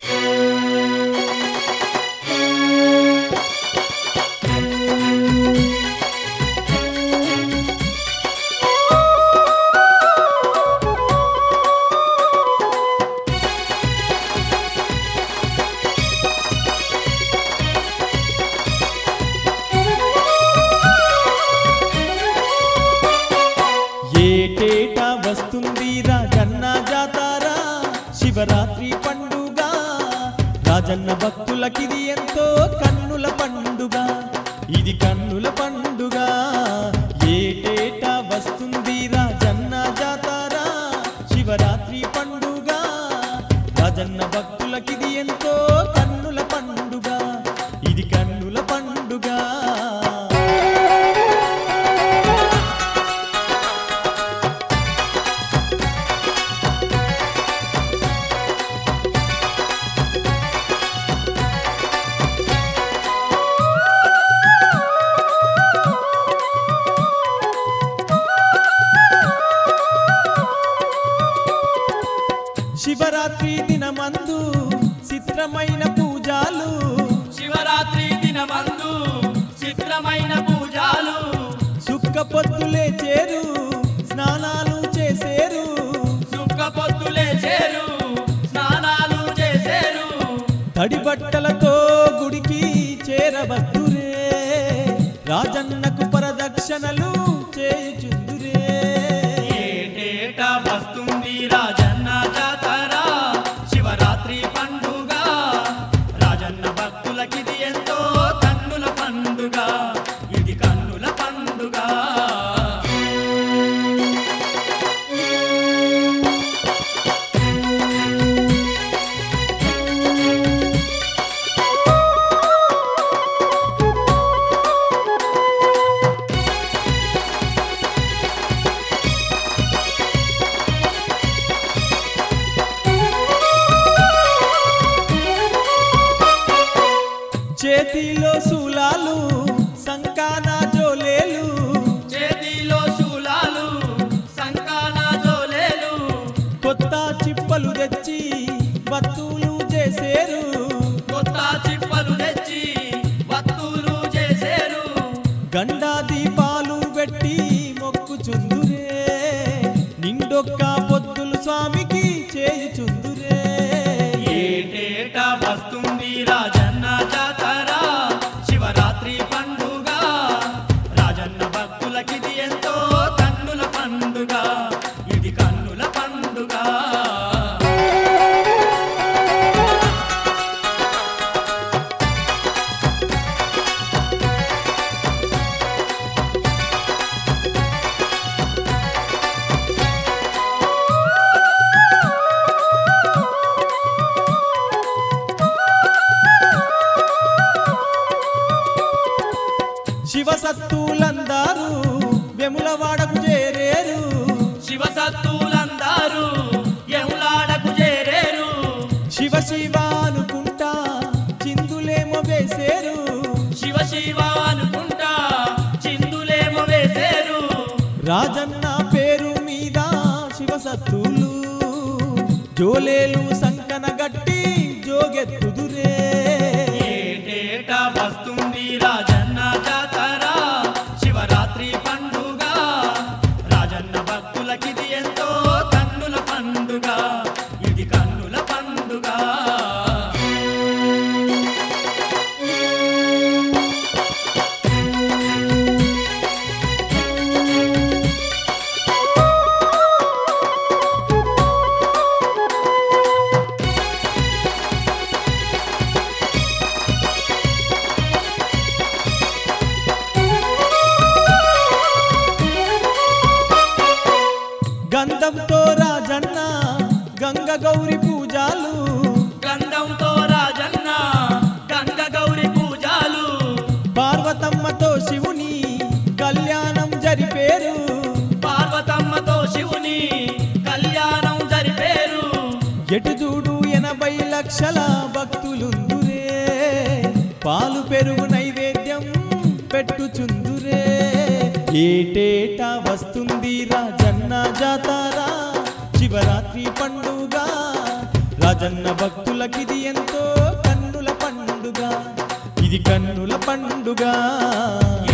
ఏటేటా వస్తుంది రాజన్న జాతారా శివరాత్రి పండుగ రాజన్న భక్తులకిది ఎంతో కన్నుల పండుగ ఇది కన్నుల పండుగ ఏటేటా వస్తుంది రాజన్న జాతారా శివరాత్రి పండుగ రాజన్న భక్తులకిది ఎంతో కన్నుల పండుగ ఇది కన్నుల పండుగ శివరాత్రి దినమందు చిత్రమైన పూజాలు శివరాత్రి దినమందు చిత్రమైన పూజాలు సుక్క పొద్దులే చేరు స్నానాలు చేసేరు సుక్క పొద్దులే చేరు స్నానాలు చేసేరు తడి బట్టలతో గుడికి చేరవద్దురే రాజన్నకు పరదక్షిణలు చేయుచుందురే ఏటేటా వస్తుంది రాజన్న జాతర శివరాత్రి పండుగ రాజన్న భక్తులకిది ఎంతో కన్నుల పండుగ ఇది కన్నుల పండుగ చేతిలో శూలాలు సంకాన జోలేలు చేతిలో శూలాలు సంకాన జోలేలు కొత్త చిప్పలు తెచ్చి బత్తులు చేసేరు కొత్త చిప్పలు తెచ్చి వత్తులు చేసేరు గండా దీపాలు పెట్టి మొక్కుచుందురే నిండొక్క పొద్దులు స్వామికి చేయుచుందురే ఏటేటా వస్తుంది రాజన్న జాతర శివరాత్రి పండుగ రాజన్న భక్తులకిది ఎంతో కన్నుల పండుగ ఇది కన్నుల పండుగ శివసత్తులందరూ వెములవాడకు చేరేరు శివసత్తులందరూ ఎములాడకు చేరేరు శివ శివ అనుకుంటా చిందులేమో వేసేరు శివ శివ అనుకుంటా చిందులేమో వేసేరు రాజన్న పేరు మీద శివసత్తులు జోలేలు సంకన గట్టి జోగెత్తుదురే ఏటేటా వస్తుంది రాజన్న జాతర శివరాత్రి పండుగ రాజన్న భక్తులకిది ఎంతో కన్నుల పండుగ ఇది కన్నుల పండుగ గంధంతో రాజన్న గంగ గౌరి పూజాలు గంధంతో రాజన్న గంగ గౌరి పూజాలు పార్వతమ్మతో శివుని కళ్యాణం జరిపేరు పార్వతమ్మతో శివుని కళ్యాణం జరిపేరు ఎటు చూడు ఎనభై లక్షల భక్తులుందురే పాలు పెరుగు నైవేద్యం పెట్టుచుందురే ఏటేటా వస్తుంది రాజన్న జాతారా శివరాత్రి పండుగ రాజన్న భక్తులకిది ఎంతో కన్నుల పండుగ ఇది కన్నుల పండుగ